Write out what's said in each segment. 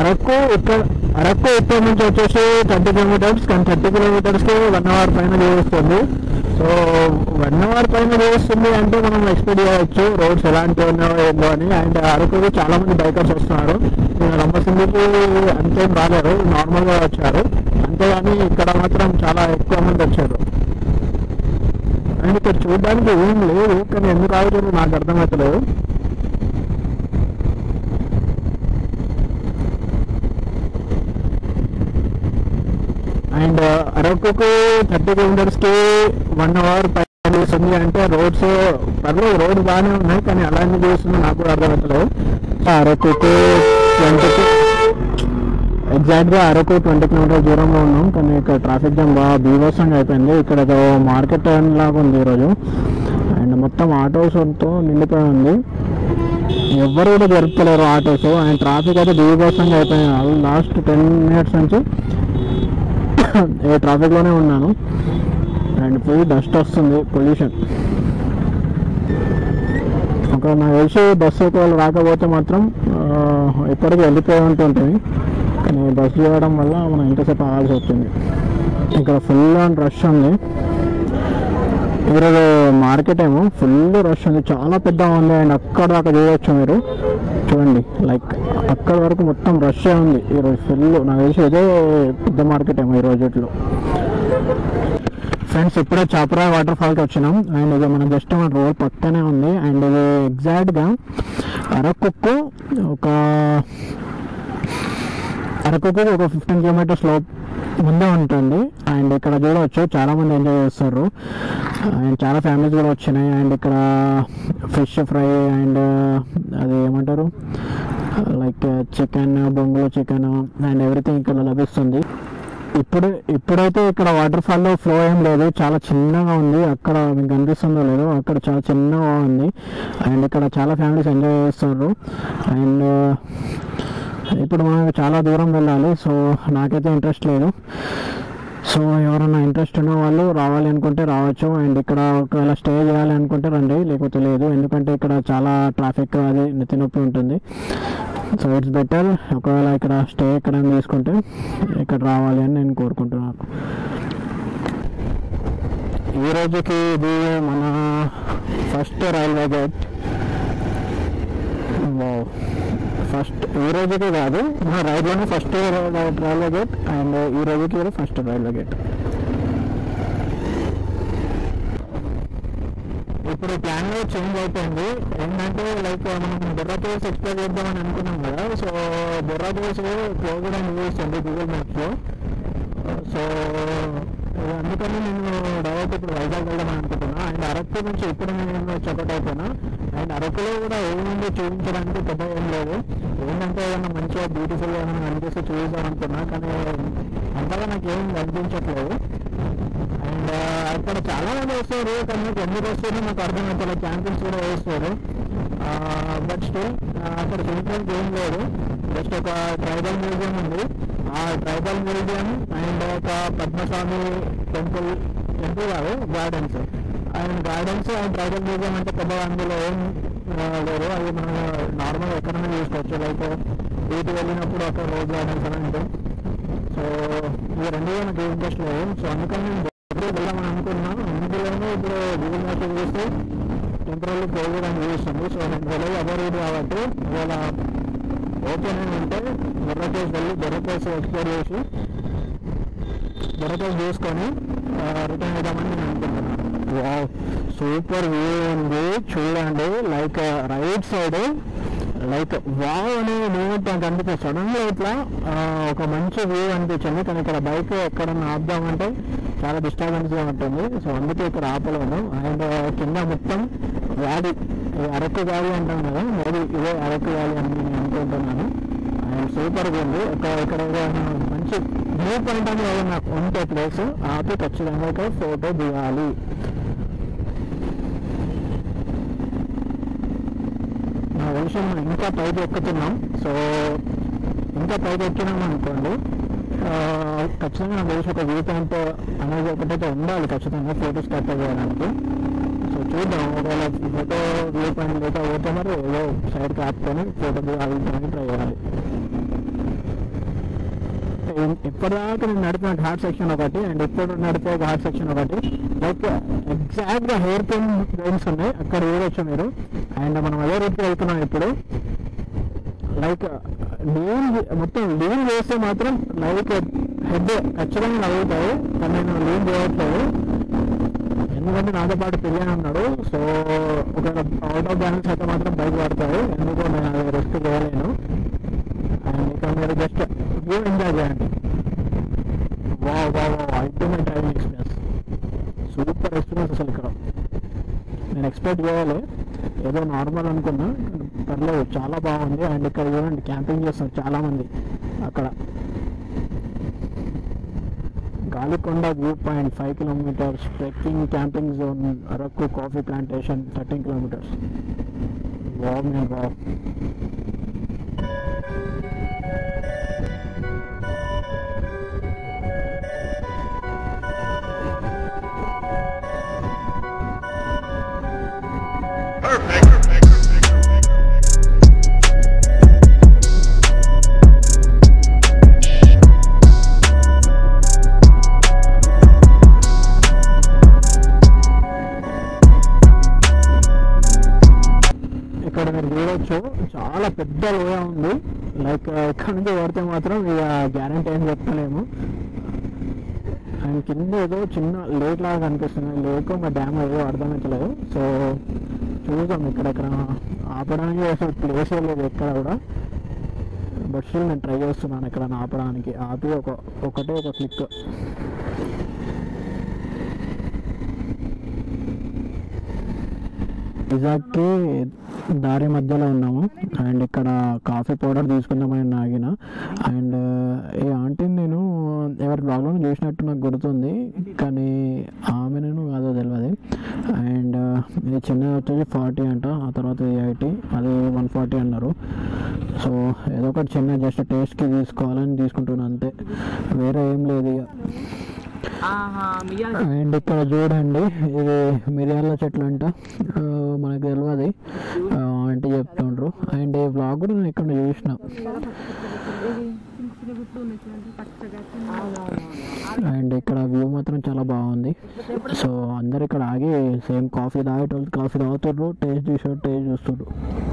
అరకు ఇక్కడ అరకు ఇక్కడ నుంచి వచ్చేసి థర్టీ కిలోమీటర్స్ కానీ థర్టీ కిలోమీటర్స్కి వన్ అవర్ పైన చూపిస్తుంది సో వన్ అవర్ పైన చూపిస్తుంది అంటే మనం ఎక్స్పెక్ట్ చేయవచ్చు రోడ్స్ ఎలాంటి ఉన్నాయో ఏందో అని అండ్ అరకుకి చాలా మంది బైకర్స్ వస్తున్నారు నేను రంభసింగికి అంతేం రాలేరు నార్మల్గా వచ్చారు అంతేగాని ఇక్కడ మాత్రం చాలా ఎక్కువ మంది వచ్చారు అండ్ ఇక్కడ చూడడానికి ఏం లేదు కానీ ఎందుకు ఆగుతుందో నాకు అర్థమవుతలేదు అండ్ అరకుకు థర్టీ కిలోమీటర్స్కి వన్ అవర్ పైన చూస్తుంది అంటే రోడ్స్ పర్లేదు రోడ్ బాగానే ఉన్నాయి కానీ అలాంటి చూస్తుంది నాకు కూడా అర్థమవుతలేదు సో అరకుకు ట్వంటీకి ఎగ్జాక్ట్గా అరకు ట్వంటీ కిలోమీటర్ దూరంలో ఉన్నాం కానీ ఇక్కడ ట్రాఫిక్ జామ్ బాగా బీభత్సంగా అయిపోయింది ఇక్కడ ఏదో మార్కెట్ లాగా ఉంది ఈరోజు అండ్ మొత్తం ఆటోస్తో నిండిపోయి ఉంది ఎవ్వరు కూడా జరుపుతలేరు ఆటోస్ అండ్ ట్రాఫిక్ అయితే బీభత్సంగా అయిపోయింది లాస్ట్ టెన్ మినిట్స్ నుంచి ఏ ట్రాఫిక్లోనే ఉన్నాను అండ్ ఫుల్ డస్ట్ వస్తుంది పొల్యూషన్ ఒక నాకు తెలిసి బస్సు ఒకవేళ రాకపోతే మాత్రం ఆ, ఇప్పటికీ వెళ్ళిపోయి ఉంటుంటుంది కానీ బస్సు చేయడం వల్ల మనం ఇంతసేపు ఆగాల్సి వచ్చింది ఇక్కడ ఫుల్ అండ్ రష్ ఉంది ఈరోజు మార్కెట్ ఏమో ఫుల్ రష్ ఉంది చాలా పెద్దగా ఉంది అండ్ అక్కడ దాకా చూడవచ్చు మీరు చూడండి లైక్ అక్కడ వరకు మొత్తం రష్ ఉంది ఈరోజు ఫుల్ నాకు తెలిసి ఇదే పెద్ద మార్కెట్ ఏమో ఈ రోజుట్లో ఫ్రెండ్స్ ఇప్పుడే చాపరాయ్ వాటర్ ఫాల్కి వచ్చినాం అండ్ ఇది మన జస్ట్ మన రోడ్ పక్కనే ఉంది అండ్ ఇది ఎగ్జాక్ట్గా అరకుక్కు ఒక అరకుకు ఒక ఫిఫ్టీన్ కిలోమీటర్స్ లో ముందే ఉంటుంది అండ్ ఇక్కడ చూడవచ్చు చాలా మంది ఎంజాయ్ చేస్తారు అండ్ చాలా ఫ్యామిలీస్ కూడా వచ్చినాయి అండ్ ఇక్కడ ఫిష్ ఫ్రై అండ్ అది ఏమంటారు లైక్ చికెన్ బొంగులో చికెన్ అండ్ ఎవ్రీథింగ్ ఇక్కడ లభిస్తుంది ఇప్పుడు ఇప్పుడైతే ఇక్కడ వాటర్ ఫాల్లో ఫ్లో ఏం లేదు చాలా చిన్నగా ఉంది అక్కడ మీకు కనిపిస్తుందో లేదో అక్కడ చాలా చిన్నగా ఉంది అండ్ ఇక్కడ చాలా ఫ్యామిలీస్ ఎంజాయ్ చేస్తారు అండ్ ఇప్పుడు మనం చాలా దూరం వెళ్ళాలి సో నాకైతే ఇంట్రెస్ట్ లేదు సో ఎవరైనా ఇంట్రెస్ట్ ఉన్న వాళ్ళు రావాలి అనుకుంటే రావచ్చు అండ్ ఇక్కడ ఒకవేళ స్టే చేయాలి అనుకుంటే రండి లేకపోతే లేదు ఎందుకంటే ఇక్కడ చాలా ట్రాఫిక్ అది నెత్తి నొప్పి ఉంటుంది సో ఇట్స్ బెటర్ ఒకవేళ ఇక్కడ స్టే ఎక్కడ తీసుకుంటే ఇక్కడ రావాలి అని నేను కోరుకుంటున్నాను ఈ రోజుకి ఇది మన ఫస్ట్ రైల్వే గేట్ ఫస్ట్ ఈ రోజుకి కాదు మన రైల్లోనే ఫస్ట్ రైల్వే గేట్ అండ్ ఈ రోజుకి ఇది ఫస్ట్ రైల్వే గేట్ ఇప్పుడు ప్లాన్ చేంజ్ అయిపోయింది ఏంటంటే లైక్ మనం బొర్రా కేవ్స్ ఎక్స్ప్లోర్ చేద్దామని అనుకున్నాం కదా సో బొర్రా కేవ్స్ క్లోజ్డ్ అని చూస్తుంది గూగుల్ మ్యాప్స్లో సో అందుకని నేను డైరెక్ట్ ఇప్పుడు వైజాగ్ వెళ్దామని అనుకుంటున్నా అండ్ అరకు నుంచి ఇప్పుడు నేను చెకట్ అయిపోయినా అండ్ అరకులో కూడా ఏముంది చూపించడానికి పెద్ద ఏం లేదు ఏంటంటే ఏదైనా మంచిగా బ్యూటిఫుల్గా ఏమైనా అనిపిస్తే చూద్దాం అనుకున్నా కానీ అంతగా నాకు ఏం అనిపించట్లేదు అండ్ అక్కడ చాలా మంది వస్తారు కానీ నాకు ఎందుకు వస్తారో నాకు అర్థమవుతుంది క్యాంపింగ్స్ కూడా వేస్తారు బట్ స్టిల్ అక్కడ చూడడానికి ఏం లేదు జస్ట్ ఒక ట్రైబల్ మ్యూజియం ఉంది ఆ ట్రైబల్ మ్యూజియం అండ్ ఒక పద్మస్వామి టెంపుల్ టెంపుల్ కాదు gardens and gardens and tribal museum అంటే పెద్దగా అందులో ఏం ఆ, లేదు అది మనం నార్మల్ ఎక్కడైనా చూసుకోవచ్చు లైక్ వీటి వెళ్ళినప్పుడు అక్కడ రోజ్ గార్డెన్స్ అని ఉంటాయి సో ఈ రెండు నాకు ఇంట్రెస్ట్ లేదు సో అందుకని నేను ఎప్పుడు వెళ్దామని అనుకున్నాను అందులోనే ఇప్పుడు గూగుల్ మ్యాప్ చూస్తే టెంపరీ కోవిడ్ అని చూపిస్తుంది సో నేను వెళ్ళేది అదే రూట్ కాబట్టి ఒకవేళ ఓకే నేను ఉంటే బొర్రకేస్ వెళ్ళి బొర్రకేస్ ఎక్స్ప్లోర్ చేసి బొర్రకేస్ చూసుకొని రిటర్న్ అవుదామని నేను అనుకుంటున్నాను వావ్ సూపర్ వ్యూ ఉంది చూడండి like right side like wow అనే మూమెంట్ నాకు అనిపిస్తుంది సడన్గా ఇట్లా ఆ, ఒక మంచి వ్యూ అనిపించింది కానీ ఇక్కడ బైక్ ఎక్కడన్నా ఆపుదామంటే చాలా డిస్టర్బెన్స్గా ఉంటుంది సో అందుకే ఇక్కడ ఆపలేను అండ్ కింద మొత్తం వ్యాలీ ఈ అరకు వ్యాలీ అంటాం కదా మేబీ ఇదే అరకు వ్యాలీ అని నేను అనుకుంటున్నాను అండ్ సూపర్గా ఉంది ఒక ఇక్కడ ఏదైనా మంచి వ్యూ పాయింట్ అని ఏదైనా ఉంటే ప్లేస్ ఆపి ఖచ్చితంగా ఇక్కడ ఫోటో దిగాలి నా విషయం మనం ఇంకా పైకి ఎక్కుతున్నాం సో ఇంకా పైకి ఎక్కినాం అనుకోండి ఆ, ఖచ్చితంగా నాకు తెలిసి ఒక వ్యూ పాయింట్ అనేది ఒకటైతే ఉండాలి ఖచ్చితంగా ఫొటోస్ క్యాప్చర్ చేయడానికి సో చూద్దాం ఒకవేళ ఫోటో వ్యూ పాయింట్ లేకపోతే మరి ఏదో సైడ్కి ఆపుకొని ఫోటో దిగాలి ట్రై చేయాలి ఎప్పటిదాకా నేను నడిపిన ఘాట్ సెక్షన్ ఒకటి అండ్ ఇప్పుడు నడిపే ఘాట్ సెక్షన్ ఒకటి లైక్ ఎగ్జాక్ట్గా హెయిర్ పిన్ లైన్స్ ఉన్నాయి అక్కడ చూడొచ్చు మీరు అండ్ మనం అదే రూట్కి వెళ్తున్నాం ఇప్పుడు లైక్ లీన్ మొత్తం లీన్ చేస్తే మాత్రం లైక్ హెడ్ ఖచ్చితంగా నలుగుతాయి కానీ నేను లీన్ చేయట్లేదు ఎందుకంటే నాతో పాటు పిల్లలు ఉన్నాడు సో ఒక అవుట్ ఆఫ్ బ్యాలెన్స్ అయితే మాత్రం బైక్ పడతాయి ఎందుకు నేను అది రిస్క్ చేయలేను అండ్ ఇక్కడ మీరు జస్ట్ వ్యూ ఎంజాయ్ చేయండి వా వా వా ultimate driving experience super experience అసలు ఇక్కడ నేను ఎక్స్పెక్ట్ చేయాలి ఏదో నార్మల్ అనుకున్నా కానీ పర్లేదు చాలా బాగుంది అండ్ ఇక్కడ చూడండి క్యాంపింగ్ చేస్తారు చాలా మంది అక్కడ Galikonda view point five kilometres trekking camping zone Araku coffee plantation thirteen kilometres wow man wow Perfect. Perfect. ఇక్కడ మీరు చూడొచ్చు చాలా పెద్ద లోయ ఉంది లైక్ ఇక్కడ నుంచి పడితే మాత్రం ఇక గ్యారంటీ ఏం చెప్తలేము అండ్ కింద ఏదో చిన్న లేక్ లాగా కనిపిస్తుంది లేక్ మా డ్యామ్ ఏదో అర్థమవుతలేదు సో చూద్దాం ఇక్కడెక్కడ ఆపడానికి అసలు ప్లేస్ లేదు ఎక్కడ కూడా బట్ స్టిల్ నేను ట్రై చేస్తున్నాను ఇక్కడ ఆపడానికి ఆపి ఒక ఒకటే ఒక క్లిక్ పిజ్జాకి దారి మధ్యలో ఉన్నాము అండ్ ఇక్కడ కాఫీ పౌడర్ తీసుకుందామని నేను ఆగిన అండ్ ఈ ఆంటీని నేను ఎవరి బ్లాగ్లో చూసినట్టు నాకు గుర్తుంది కానీ ఆమె నేను కాదో తెలియదు అండ్ ఇది చిన్నది వచ్చేసి ఫార్టీ అంట ఆ తర్వాత ఇది ఎయిటీ అది వన్ ఫార్టీ అన్నారు సో ఏదో ఒకటి చిన్న జస్ట్ టేస్ట్కి తీసుకోవాలని తీసుకుంటున్నాను అంతే వేరే ఏం లేదు ఇక ఆహా మిరియాల అండ్ ఇక్కడ చూడండి ఇది మిరియాల చెట్లు అంట ఆ, మనకు తెలియదు ఆ, ఆంటీ చెప్తుండ్రు అండ్ ఈ బ్లాగ్ కూడా నేను ఇక్కడ చూసిన అండ్ ఇక్కడ వ్యూ మాత్రం చాలా బాగుంది సో అందరు ఇక్కడ ఆగి సేమ్ కాఫీ తాగేటోళ్ళు కాఫీ తాగుతుండ్రు టేస్ట్ చూసారు టేస్ట్ చూస్తుండ్రు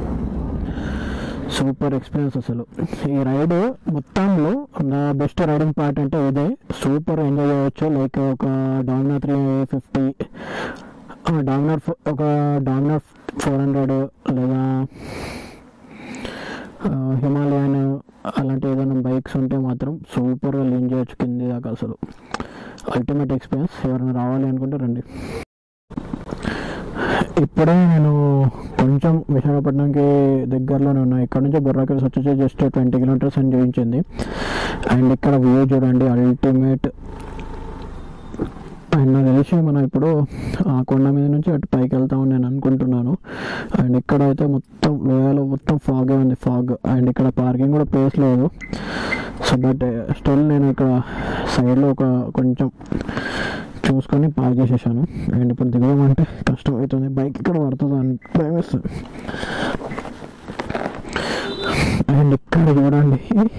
సూపర్ ఎక్స్పీరియన్స్ అసలు ఈ రైడ్ మొత్తంలో నా బెస్ట్ రైడింగ్ పార్ట్ అంటే ఇదే సూపర్ ఎంజాయ్ చేయవచ్చు లైక్ ఒక డామినర్ త్రీ ఫిఫ్టీ డామినర్ ఒక డామినర్ ఫోర్ హండ్రెడ్ లేదా హిమాలయన్ అలాంటి ఏదైనా బైక్స్ ఉంటే మాత్రం సూపర్గా లీన్ చేయొచ్చు కింది దాకా అసలు అల్టిమేట్ ఎక్స్పీరియన్స్ ఎవరైనా రావాలి అనుకుంటే రండి ఇప్పుడే నేను కొంచెం విశాఖపట్నంకి దగ్గరలోనే ఉన్నా ఇక్కడ నుంచి బుర్రాకెల్స్ వచ్చేసి జస్ట్ ట్వంటీ కిలోమీటర్స్ అని చూపించింది అండ్ ఇక్కడ వ్యూ చూడండి అల్టిమేట్ అండ్ నాకు తెలిసి మనం ఇప్పుడు ఆ కొండ మీద నుంచి అటు పైకి వెళ్తామని నేను అనుకుంటున్నాను అండ్ ఇక్కడ అయితే మొత్తం లోయలో మొత్తం ఫాగే ఉంది ఫాగ్ అండ్ ఇక్కడ పార్కింగ్ కూడా ప్లేస్ లేదు సో బట్ స్టిల్ నేను ఇక్కడ సైడ్లో ఒక కొంచెం చూసుకొని పార్క్ చేసేసాను అండ్ ఇప్పుడు దిగమంటే కష్టం అవుతుంది బైక్ ఇక్కడ పడుతుంది అని భయం వేస్తుంది అండ్ ఇక్కడ చూడండి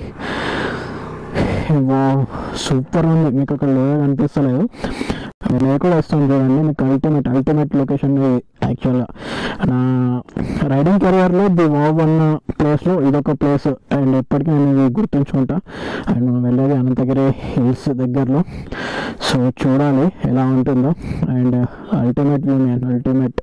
వా సూపర్ ఉంది మీకు అక్కడ లోయ కనిపిస్తలేదు నేను కూడా వస్తాను చూడండి మీకు అల్టిమేట్ అల్టిమేట్ లొకేషన్ యాక్చువల్గా నా రైడింగ్ కెరియర్లో ది వావ్ అన్న ప్లేస్లో ఇదొక ప్లేస్ అండ్ ఎప్పటికీ నేను ఇది గుర్తుంచుకుంటా అండ్ మనం వెళ్ళేది అనంతగిరి హిల్స్ దగ్గరలో సో చూడాలి ఎలా ఉంటుందో and ultimate view man ultimate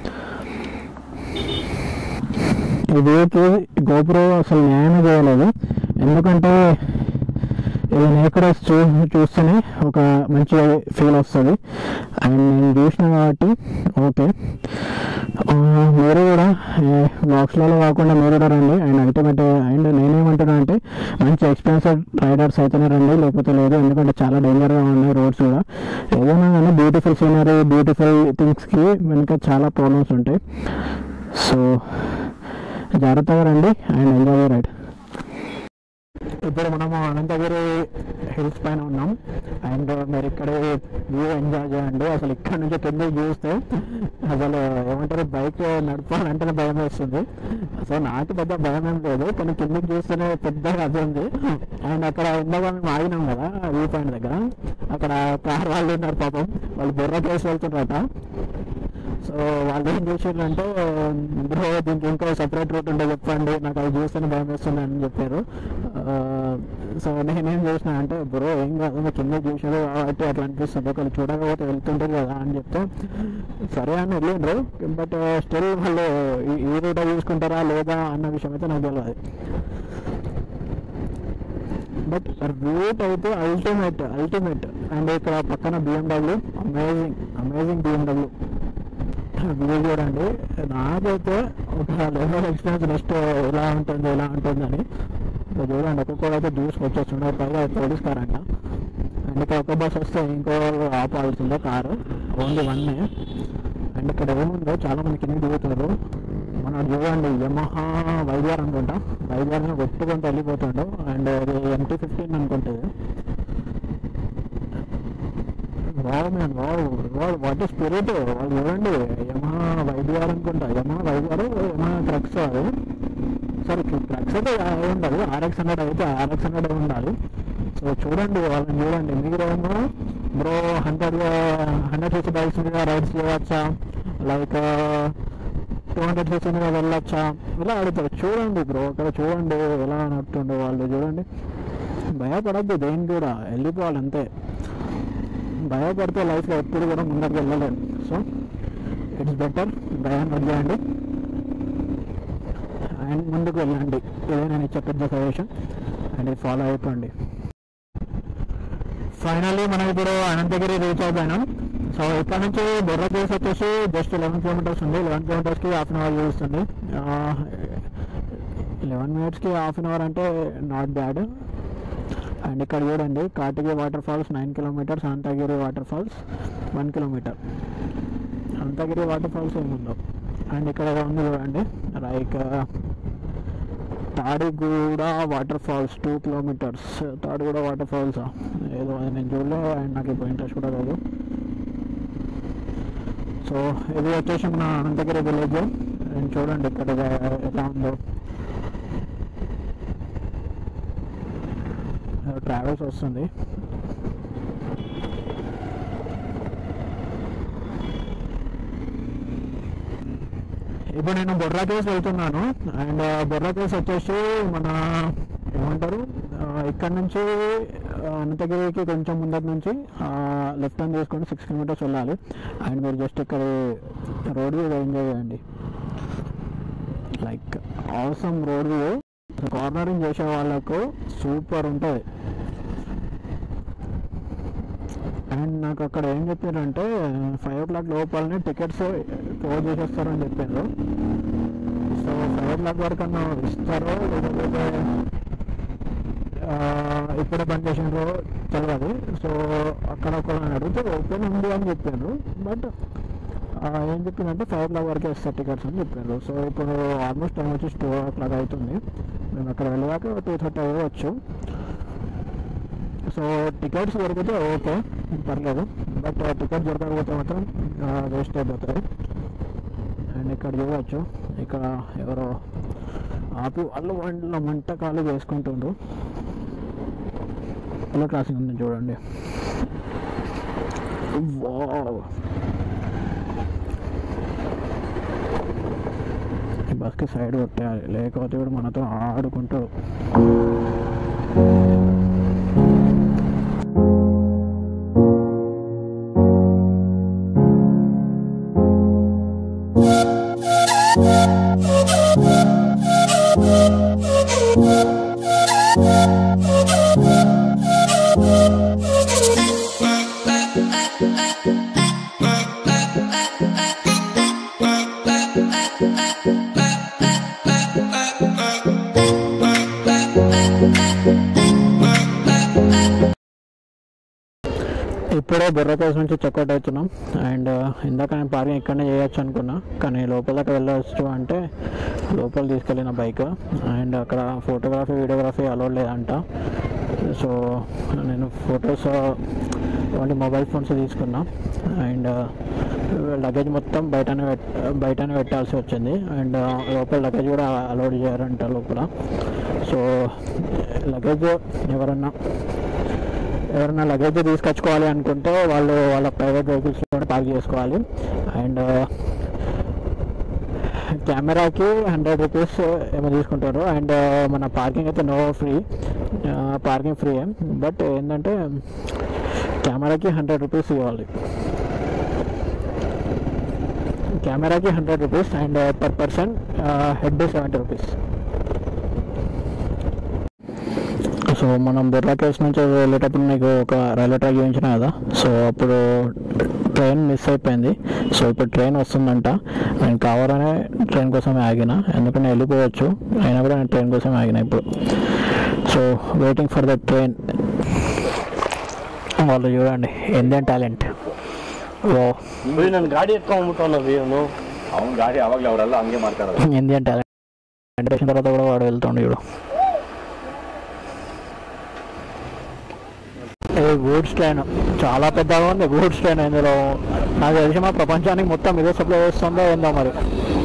ఈ వ్యూకి గోపురం అసలు న్యాయమే చేయలేదు ఎందుకంటే ఇది నేకడస్ చూ చూస్తేనే ఒక మంచి ఫీల్ వస్తుంది అండ్ నేను చూసిన కాబట్టి ఓకే ఆ, మీరు కూడా బాక్స్లలో కాకుండా మీరు కూడా రండి అండ్ అల్టిమేట్ అండ్ నేనేమంటున్నా అంటే మంచి ఎక్స్పెన్సివ్ రైడర్స్ అయితేనే రండి లేకపోతే లేదు ఎందుకంటే చాలా డేంజర్గా ఉన్నాయి రోడ్స్ కూడా ఏదైనా కానీ బ్యూటిఫుల్ సీనరీ బ్యూటిఫుల్ థింగ్స్కి వెనుక చాలా ప్రాబ్లమ్స్ ఉంటాయి సో జాగ్రత్తగా రండి అండ్ ఎంజాయ్ రైడ్ ఇప్పుడు మనము అనంతగిరి హిల్స్ పైన ఉన్నాం అండ్ మీరు ఇక్కడ వ్యూ ఎంజాయ్ చేయండి అసలు ఇక్కడ నుంచి కిందకి చూస్తే అసలు ఏమంటారు బైక్ నడపాలంటేనే భయం వేస్తుంది సో నాకు పెద్ద భయం ఏం లేదు కానీ కిందకి చూస్తేనే పెద్దగా అది ఉంది అండ్ అక్కడ ఇందాక మేము ఆగినాం కదా వ్యూ పాయింట్ దగ్గర అక్కడ కార్ వాళ్ళు ఉన్నారు పాపం వాళ్ళు బుర్ర కేసు వెళ్తున్నారట సో వాళ్ళు ఏం చేసారంటే బ్రో దీనికి ఇంకో సపరేట్ రూట్ ఉంటే చెప్పండి నాకు అది చూస్తేనే భయం వేస్తుంది అని చెప్పారు ఆ, సో నేనేం చేసిన అంటే బ్రో ఏం కాదు మీరు కింద చూసారు కాబట్టి అట్లా అనిపిస్తుంది ఒకళ్ళు చూడకపోతే వెళ్తుంటారు కదా అని చెప్తే సరే అని వెళ్ళిండ్రు బట్ స్టిల్ వాళ్ళు ఈ- ఈ రూట్ చూసుకుంటారా లేదా అన్న విషయం అయితే నాకు తెలియదు బట్ రూట్ అయితే అల్టిమేట్ అల్టిమేట్ అండ్ ఇక్కడ పక్కన BMW amazing amazing BMW view చూడండి నాకైతే ఒక లెవెల్ ఎక్స్పీరియన్స్ నెక్స్ట్ ఎలా ఉంటుంది ఎలా ఉంటుంది అని సో చూడండి ఒక్కొక్కరు అయితే దూసుకొచ్చేస్తుండే పైగా పోలీస్ కార్ అంట అండ్ ఇక్కడ ఒక బస్ వస్తే ఇంకో ఆపాల్సిందే కారు ఓన్లీ వన్నే అండ్ ఇక్కడ ఏముందో చాలా మంది కింద దిగుతున్నారు మనం చూడండి యమహా వైద్యార్ అనుకుంటా వైద్యార్ని కొట్టుకుంటూ వెళ్ళిపోతుండు అండ్ అది ఎంటీ ఫిఫ్టీన్ అనుకుంటుంది wow man wow wow what is spirit వాళ్ళు చూడండి యమహా వైద్యార్ అనుకుంటా యమహా వైద్యారు యమహా ట్రక్స్ అది సరే ట్రక్స్ అయితే అవి ఉండదు ఆర్ఎక్స్ హండ్రెడ్ అయితే ఆర్ఎక్స్ హండ్రెడ్ ఉండాలి సో చూడండి వాళ్ళని చూడండి మీరేమో bro hundred hundred CC bikes మీద రైడ్స్ చేయవచ్చా లైక్ టూ హండ్రెడ్ సీసీ మీద వెళ్ళొచ్చా ఇలా అడుగుతారు చూడండి బ్రో అక్కడ చూడండి ఎలా నడుతుండో వాళ్ళు చూడండి భయపడద్దు దేని కూడా వెళ్ళిపోవాలి అంతే భయపడితే లైఫ్లో ఎప్పుడు కూడా ముందరికి వెళ్ళలేను సో ఇట్స్ బెటర్ భయాన్ని వదిలేయండి అండ్ ముందుకు వెళ్ళండి ఇదే నేను ఇచ్చే పెద్ద సజెషన్ అండ్ ఇది ఫాలో అయిపోండి ఫైనల్లీ మనం ఇప్పుడు అనంతగిరి రీచ్ అయిపోయినాం సో ఇక్కడ నుంచి బొర్ర ప్లేస్ వచ్చేసి జస్ట్ లెవెన్ కిలోమీటర్స్ ఉంది లెవెన్ కిలోమీటర్స్కి హాఫ్ అన్ అవర్ చూస్తుంది లెవెన్ మినిట్స్కి హాఫ్ అన్ అవర్ అంటే నాట్ బ్యాడ్ అండ్ ఇక్కడ చూడండి Katagiri waterfalls nine kilometres Anantagiri waterfalls one kilometre Anantagiri waterfalls ఏముందో అండ్ ఇక్కడ ఉంది చూడండి like Tadiguda waterfalls two kilometres Tadiguda waterfalls ఏదో అది నేను చూడలే అండ్ నాకు ఇప్పుడు ఇంట్రెస్ట్ కూడా లేదు సో ఇది వచ్చేసి మన అనంతగిరి విలేజ్ అండ్ చూడండి ఇక్కడ ఎలా ఉందో ట్రావెల్స్ వస్తుంది ఇప్పుడు నేను బొర్రా కేవ్స్ వెళ్తున్నాను అండ్ బొర్రా కేవ్స్ వచ్చేసి మన ఏమంటారు ఆ, ఇక్కడ నుంచి ఆ, అనంతగిరికి కొంచెం ముందర నుంచి లెఫ్ట్ హ్యాండ్ తీసుకొని సిక్స్ కిలోమీటర్స్ వెళ్ళాలి అండ్ మీరు జస్ట్ ఇక్కడ రోడ్ వ్యూ ఎంజాయ్ చేయండి లైక్ అవసరం రోడ్ వ్యూ కార్నరింగ్ చేసే వాళ్ళకు సూపర్ ఉంటుంది అండ్ నాకు అక్కడ ఏం చెప్పారంటే ఫైవ్ ఓ క్లాక్ లోపలనే టికెట్స్ క్లోజ్ చేసేస్తారని చెప్పారు సో ఫైవ్ ఓ క్లాక్ వరకు అన్న ఇస్తారో లేకపోతే ఆ, ఇప్పుడే బంద్ చేసినారో తెలియదు సో అక్కడ ఒకళ్ళని అడిగితే ఓపెన్ ఉంది అని చెప్పారు బట్ ఏం చెప్పిందంటే ఫైవ్ ఓ క్లాక్ వరకే ఇస్తారు టికెట్స్ అని చెప్పారు సో ఇప్పుడు ఆల్మోస్ట్ టైం వచ్చేసి టూ ఓ క్లాక్ అవుతుంది మేము అక్కడ వెళ్ళాక టూ థర్టీ అవ్వచ్చు సో టికెట్స్ దొరికితే ఓకే పర్లేదు బట్ టికెట్ దొరకకపోతే మాత్రం వేస్ట్ అయిపోతుంది అండ్ ఇక్కడ చూడవచ్చు ఇక్కడ ఎవరో ఆపి వాళ్ళు వంటలో మంట కాలు వేసుకుంటుండ్రు పిల్ల క్రాసింగ్ ఉంది చూడండి వావ్ ఈ బస్కి సైడ్ కొట్టేయాలి లేకపోతే కూడా మనతో ఆడుకుంటాడు ఇప్పుడే బుర్ర కేసు నుంచి చెక్అవుట్ అవుతున్నాం అండ్ ఇందాక నేను పార్కింగ్ ఇక్కడనే చేయొచ్చు అనుకున్నా కానీ లోపల దాకా వెళ్ళవచ్చు అంటే లోపల తీసుకెళ్ళిన బైక్ అండ్ అక్కడ ఫోటోగ్రఫీ వీడియోగ్రఫీ అలౌడ్ లేదంట సో నేను ఫొటోస్ ఓన్లీ మొబైల్ ఫోన్స్ తీసుకున్నా అండ్ లగేజ్ మొత్తం బయటనే పెట్ బయటనే పెట్టాల్సి వచ్చింది అండ్ లోపల లగేజ్ కూడా అలౌడ్ చేయారంట లోపల సో లగేజ్ ఎవరన్నా ఎవరైనా లగేజ్ తీసుకొచ్చుకోవాలి అనుకుంటే వాళ్ళు వాళ్ళ ప్రైవేట్ వెహికల్స్లో పార్క్ చేసుకోవాలి అండ్ కెమెరాకి హండ్రెడ్ రూపీస్ ఏమో తీసుకుంటారు అండ్ మన పార్కింగ్ అయితే no free parking free but ఏంటంటే కెమెరాకి హండ్రెడ్ రూపీస్ ఇవ్వాలి కెమెరాకి hundred rupees and per person head seventy rupees so మనం బిర్లా కేవ్స్ నుంచి వెళ్ళేటప్పుడు నీకు ఒక రైల్వే ట్రాక్ చూపించిన కదా సో అప్పుడు ట్రైన్ మిస్ అయిపోయింది సో ఇప్పుడు ట్రైన్ వస్తుందంట నేను కావాలనే ట్రైన్ కోసమే ఆగిన ఎందుకంటే వెళ్ళిపోవచ్చు అయినా కూడా నేను ట్రైన్ కోసం ఆగిన ఇప్పుడు so waiting for the train వాళ్ళు చూడండి ఇండియన్ టాలెంట్ ఓ ನಾನು ಗಾಡಿ ಎತ್ಕೊಂಡ್ಬಿಟ್ಟು ಅವನು ಅವ್ನ ಗಾಡಿ ಅವಾಗಲೇ ಅವರೆಲ್ಲ ಹಂಗೆ ಮಾಡ್ತಾರೆ ఇండియన్ టాలెంట్ వచ్చిన తర్వాత కూడా వాడు వెళ్తుండే చూడు ఇది గూడ్స్ ట్రైన్ చాలా పెద్దగా ఉంది గూడ్స్ ట్రైన్ ఇందులో నాకు తెలిసి మా ప్రపంచానికి మొత్తం ఇదే సప్లై చేస్తుందో ఏందో మరి